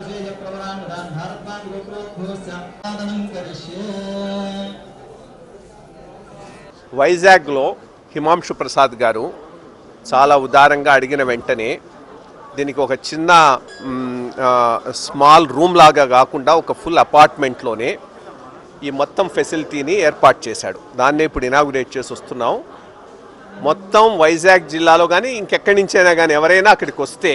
వైజాగ్లో హిమాంశు ప్రసాద్ గారు చాలా ఉదారంగా అడిగిన వెంటనే దీనికి ఒక చిన్న మ్, ఆ, స్మాల్ రూమ్ లాగా కాకుండా ఒక ఫుల్ అపార్ట్మెంట్లోనే ఈ మొత్తం ఫెసిలిటీని ఏర్పాటు చేశాడు దాన్నే ఇప్పుడు ఇనాగురేట్ చేసి వస్తున్నాం మొత్తం వైజాగ్ జిల్లాలో కానీ ఇంకెక్కడి నుంచైనా కానీ ఎవరైనా అక్కడికి వస్తే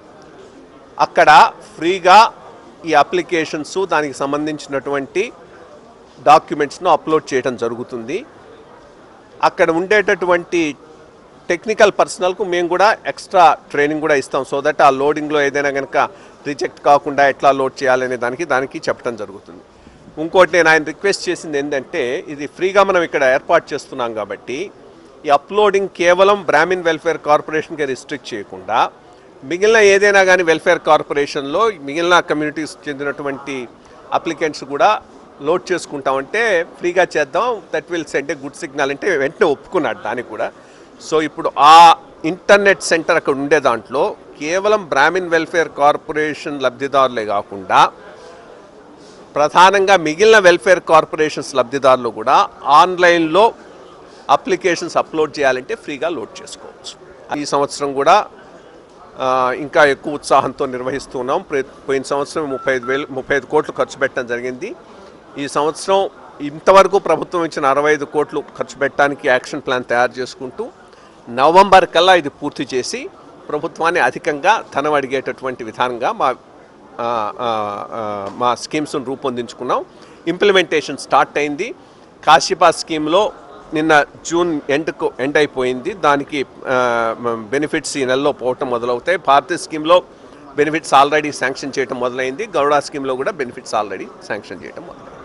అక్కడ ఫ్రీగా ఈ అప్లికేషన్స్ దానికి సంబంధించినటువంటి డాక్యుమెంట్స్ను అప్లోడ్ చేయడం జరుగుతుంది అక్కడ ఉండేటటువంటి టెక్నికల్ పర్సనల్కు మేము కూడా ఎక్స్ట్రా ట్రైనింగ్ కూడా ఇస్తాం సో దట్ ఆ లోడింగ్లో ఏదైనా కనుక రిజెక్ట్ కాకుండా ఎట్లా లోడ్ చేయాలనే దానికి దానికి చెప్పడం జరుగుతుంది ఇంకోటి నేను ఆయన రిక్వెస్ట్ చేసింది ఏంటంటే ఇది ఫ్రీగా మనం ఇక్కడ ఏర్పాటు చేస్తున్నాం కాబట్టి ఈ అప్లోడింగ్ కేవలం బ్రాహ్మిన్ వెల్ఫేర్ కార్పొరేషన్కి రిస్ట్రిక్ట్ చేయకుండా మిగిలిన ఏదైనా కానీ వెల్ఫేర్ కార్పొరేషన్లో మిగిలిన కమ్యూనిటీస్ చెందినటువంటి అప్లికెంట్స్ కూడా లోడ్ చేసుకుంటామంటే ఫ్రీగా చేద్దాం that will send a good signal అంటే వెంటనే ఒప్పుకున్నాడు దానికి కూడా సో ఇప్పుడు ఆ ఇంటర్నెట్ సెంటర్ అక్కడ ఉండే దాంట్లో కేవలం బ్రాహ్మిన్ వెల్ఫేర్ కార్పొరేషన్ లబ్ధిదారులే కాకుండా ప్రధానంగా మిగిలిన వెల్ఫేర్ కార్పొరేషన్స్ లబ్ధిదారులు కూడా ఆన్లైన్లో అప్లికేషన్స్ అప్లోడ్ చేయాలంటే ఫ్రీగా లోడ్ చేసుకోవచ్చు ఈ సంవత్సరం కూడా ఆ, ఇంకా ఎక్కువ ఉత్సాహంతో నిర్వహిస్తున్నాం ప్ర- పోయిన సంవత్సరం ముప్పై ఐదు వేలు ముప్పై ఐదు కోట్లు ఖర్చు పెట్టడం జరిగింది ఈ సంవత్సరం ఇంతవరకు ప్రభుత్వం ఇచ్చిన అరవై ఐదు కోట్లు ఖర్చు పెట్టడానికి యాక్షన్ ప్లాన్ తయారు చేసుకుంటూ నవంబర్ కల్లా ఇది పూర్తి చేసి ప్రభుత్వాన్ని అధికంగా ధనం అడిగేటటువంటి విధానంగా మా ఆ, ఆ, ఆ, మా స్కీమ్స్ను రూపొందించుకున్నాం ఇంప్లిమెంటేషన్ స్టార్ట్ అయింది కాశీపా స్కీమ్లో నిన్న జూన్ ఎండ్కు ఎండ్ అయిపోయింది దానికి బెనిఫిట్స్ ఈ నెలలో పోవటం మొదలవుతాయి భారతీయ స్కీమ్లో బెనిఫిట్స్ ఆల్రెడీ శాంక్షన్ చేయడం మొదలైంది గౌడా స్కీమ్లో కూడా బెనిఫిట్స్ ఆల్రెడీ శాంక్షన్ చేయడం మొదలైంది